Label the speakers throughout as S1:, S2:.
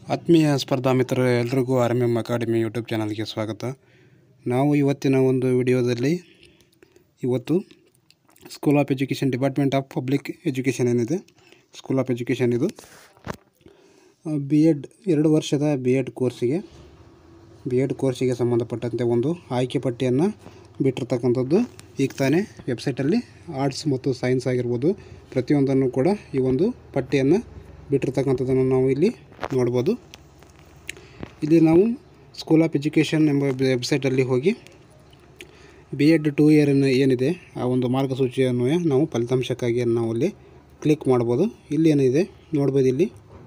S1: ಆತ್ಮೀಯ ಸ್ಪರ್ಧಾ ಮಿತ್ರರು ಎಲ್ರಿಗೂ R M M academy YouTube ಚಾನಲ್ಗೆ ಸ್ವಾಗತ ನಾವು ಇವತ್ತಿನ ಒಂದು ವಿಡಿಯೋದಲ್ಲಿ ಇವತ್ತು school of education department of public education ಏನಿದೆ ಸ್ಕೂಲ್ ಆಫ್ ಎಜುಕೇಷನ್ ಇದು ಬಿ ಎಡ್ ಎರಡು ವರ್ಷದ ಬಿ ಎಡ್ ಕೋರ್ಸಿಗೆ ಬಿ ಎಡ್ ಕೋರ್ಸಿಗೆ ಸಂಬಂಧಪಟ್ಟಂತೆ ಒಂದು ಆಯ್ಕೆ ಪಟ್ಟಿಯನ್ನು ಬಿಟ್ಟಿರ್ತಕ್ಕಂಥದ್ದು ಈಗ ತಾನೇ ವೆಬ್ಸೈಟಲ್ಲಿ ಆರ್ಟ್ಸ್ ಮತ್ತು ಸೈನ್ಸ್ ಆಗಿರ್ಬೋದು ಪ್ರತಿಯೊಂದನ್ನು ಕೂಡ ಈ ಒಂದು ಪಟ್ಟಿಯನ್ನು ಬಿಟ್ಟಿರ್ತಕ್ಕಂಥದ್ದನ್ನು ನಾವು ಇಲ್ಲಿ ನೋಡ್ಬೋದು ಇಲ್ಲಿ ನಾವು ಸ್ಕೂಲ್ ಆಫ್ ಎಜುಕೇಷನ್ ಎಂಬ ವೆಬ್ಸೈಟಲ್ಲಿ ಹೋಗಿ ಬಿ ಎಡ್ ಟೂ ಇಯರ್ ಏನಿದೆ ಆ ಒಂದು ಮಾರ್ಗಸೂಚಿಯನ್ನು ನಾವು ಫಲಿತಾಂಶಕ್ಕಾಗಿ ನಾವು ಅಲ್ಲಿ ಕ್ಲಿಕ್ ಮಾಡ್ಬೋದು ಇಲ್ಲಿ ಏನಿದೆ ನೋಡ್ಬೋದು ಇಲ್ಲಿ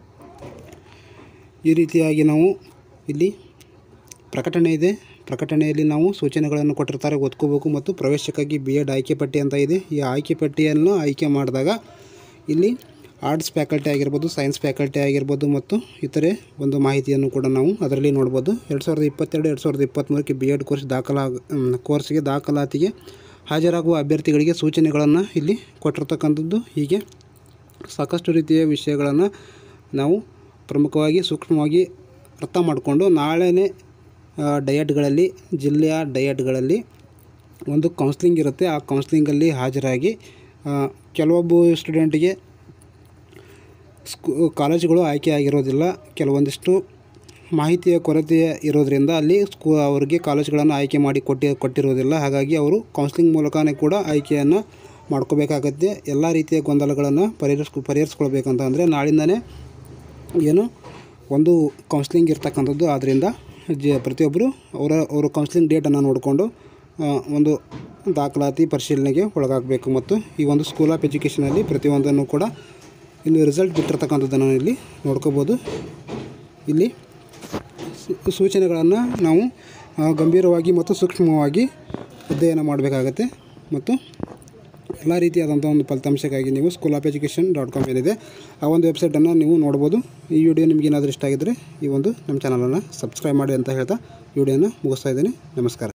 S1: ಈ ರೀತಿಯಾಗಿ ನಾವು ಇಲ್ಲಿ ಪ್ರಕಟಣೆ ಇದೆ ಪ್ರಕಟಣೆಯಲ್ಲಿ ನಾವು ಸೂಚನೆಗಳನ್ನು ಕೊಟ್ಟಿರ್ತಾರೆ ಓದ್ಕೋಬೇಕು ಮತ್ತು ಪ್ರವೇಶಕ್ಕಾಗಿ ಬಿ ಎಡ್ ಆಯ್ಕೆ ಪಟ್ಟಿ ಅಂತ ಇದೆ ಈ ಆಯ್ಕೆ ಪಟ್ಟಿಯನ್ನು ಆಯ್ಕೆ ಮಾಡಿದಾಗ ಇಲ್ಲಿ ಆರ್ಟ್ಸ್ ಫ್ಯಾಕಲ್ಟಿ ಆಗಿರ್ಬೋದು ಸೈನ್ಸ್ ಫ್ಯಾಕಲ್ಟಿ ಆಗಿರ್ಬೋದು ಮತ್ತು ಇತರೆ ಒಂದು ಮಾಹಿತಿಯನ್ನು ಕೂಡ ನಾವು ಅದರಲ್ಲಿ ನೋಡ್ಬೋದು ಎರಡು ಸಾವಿರದ ಇಪ್ಪತ್ತೆರಡು ಎರಡು ಸಾವಿರದ ಇಪ್ಪತ್ತ್ಮೂರಕ್ಕೆ ಬಿ ಎಡ್ ಕೋರ್ಸ್ ದಾಖಲಾ ಕೋರ್ಸ್ಗೆ ದಾಖಲಾತಿಗೆ ಹಾಜರಾಗುವ ಅಭ್ಯರ್ಥಿಗಳಿಗೆ ಸೂಚನೆಗಳನ್ನು ಇಲ್ಲಿ ಕೊಟ್ಟಿರ್ತಕ್ಕಂಥದ್ದು ಹೀಗೆ ಸಾಕಷ್ಟು ರೀತಿಯ ವಿಷಯಗಳನ್ನು ನಾವು ಪ್ರಮುಖವಾಗಿ ಸೂಕ್ಷ್ಮವಾಗಿ ಅರ್ಥ ಮಾಡಿಕೊಂಡು ನಾಳೆನೇ ಡಯಟ್ಗಳಲ್ಲಿ ಜಿಲ್ಲೆಯ ಡಯಟ್ಗಳಲ್ಲಿ ಒಂದು ಕೌನ್ಸ್ಲಿಂಗ್ ಇರುತ್ತೆ ಆ ಕೌನ್ಸ್ಲಿಂಗಲ್ಲಿ ಹಾಜರಾಗಿ ಆ, ಕೆಲವೊಬ್ಬ ಸ್ಟೂಡೆಂಟಿಗೆ ಸ್ಕೂ ಕಾಲೇಜುಗಳು ಆಯ್ಕೆ ಆಗಿರೋದಿಲ್ಲ ಕೆಲವೊಂದಿಷ್ಟು ಮಾಹಿತಿಯ ಕೊರತೆ ಇರೋದರಿಂದ ಅಲ್ಲಿ ಸ್ಕೂ ಅವರಿಗೆ ಕಾಲೇಜುಗಳನ್ನು ಆಯ್ಕೆ ಮಾಡಿ ಕೊಟ್ಟಿ ಕೊಟ್ಟಿರೋದಿಲ್ಲ ಹಾಗಾಗಿ ಅವರು ಕೌನ್ಸ್ಲಿಂಗ್ ಮೂಲಕನೇ ಕೂಡ ಆಯ್ಕೆಯನ್ನು ಮಾಡ್ಕೋಬೇಕಾಗತ್ತೆ ಎಲ್ಲ ರೀತಿಯ ಗೊಂದಲಗಳನ್ನು ಪರಿಹರಿಸ್ಕೊ ಪರಿಹರಿಸ್ಕೊಳ್ಬೇಕಂತ ಅಂದರೆ ನಾಳಿಂದನೇ ಏನು ಒಂದು ಕೌನ್ಸ್ಲಿಂಗ್ ಇರ್ತಕ್ಕಂಥದ್ದು ಆದ್ದರಿಂದ ಜ ಪ್ರತಿಯೊಬ್ಬರು ಅವರ ಅವರ ಕೌನ್ಸ್ಲಿಂಗ್ ಡೇಟನ್ನು ನೋಡಿಕೊಂಡು ಆ, ಒಂದು ದಾಖಲಾತಿ ಪರಿಶೀಲನೆಗೆ ಒಳಗಾಗಬೇಕು ಮತ್ತು ಈ ಒಂದು ಸ್ಕೂಲ್ ಆಫ್ ಎಜುಕೇಷನಲ್ಲಿ ಪ್ರತಿಯೊಂದನ್ನು ಕೂಡ ಇಲ್ಲಿ ರಿಸಲ್ಟ್ ಬಿಟ್ಟಿರ್ತಕ್ಕಂಥದ್ದನ್ನು ಇಲ್ಲಿ ನೋಡ್ಕೋಬೋದು ಇಲ್ಲಿ ಸೂ- ಸೂಚನೆಗಳನ್ನು ನಾವು ಆ, ಗಂಭೀರವಾಗಿ ಮತ್ತು ಸೂಕ್ಷ್ಮವಾಗಿ ಅಧ್ಯಯನ ಮಾಡಬೇಕಾಗತ್ತೆ ಮತ್ತು ಎಲ್ಲ ರೀತಿಯಾದಂಥ ಒಂದು ಫಲಿತಾಂಶಕ್ಕಾಗಿ ನೀವು school of education dot com ಏನಿದೆ ಆ ಒಂದು ವೆಬ್ಸೈಟನ್ನು ನೀವು ನೋಡ್ಬೋದು ಈ ವಿಡಿಯೋ ನಿಮ್ಗೆ ಏನಾದರೂ ಇಷ್ಟ ಆಗಿದ್ದರೆ ಈ ಒಂದು ನಮ್ಮ ಚಾನಲನ್ನು ಸಬ್ಸ್ಕ್ರೈಬ್ ಮಾಡಿ ಅಂತ ಹೇಳ್ತಾ ಈ ವಿಡಿಯೋನ ಮುಗಿಸ್ತಾ ಇದ್ದೀನಿ ನಮಸ್ಕಾರ